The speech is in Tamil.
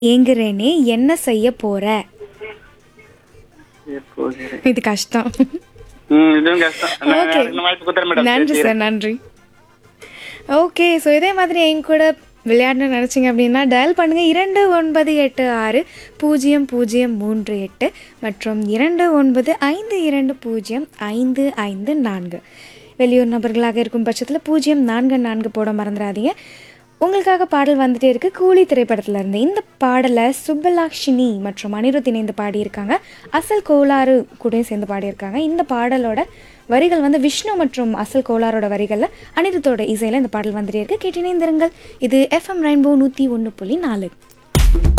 ஏங்குறேனே என்ன செய்ய போற எப்போது இது கஷ்டம் ம் இதுவும் கஷ்டம் நான் ஓகே இன்னும் வாய்ப்பு கொடுத்துறேன் மேடம் நன்றி சார் நன்றி ஓகே ஸோ இதே மாதிரி என் கூட விளையாடணும்னு நினச்சிங்க அப்படின்னா டயல் பண்ணுங்கள் இரண்டு ஒன்பது எட்டு ஆறு பூஜ்ஜியம் பூஜ்ஜியம் மூன்று எட்டு மற்றும் இரண்டு ஒன்பது ஐந்து இரண்டு பூஜ்ஜியம் ஐந்து ஐந்து நான்கு வெளியூர் நபர்களாக இருக்கும் பட்சத்தில் பூஜ்ஜியம் நான்கு நான்கு போட மறந்துடாதீங்க உங்களுக்காக பாடல் வந்துட்டே இருக்கு கூலி திரைப்படத்துல இருந்து இந்த பாடலை சுப்பலாக்ஷினி மற்றும் அனிருத் இணைந்து பாடியிருக்காங்க அசல் கோளாறு கூட சேர்ந்து பாடியிருக்காங்க இந்த பாடலோட வரிகள் வந்து விஷ்ணு மற்றும் அசல் கோளாரோட வரிகளில் அனிருத்தோட இசையில் இந்த பாடல் வந்துட்டே இருக்கு கேட்டினேந்திருங்கள் இது எஃப்எம் ரெயின்போ நூற்றி ஒன்று புள்ளி நாலு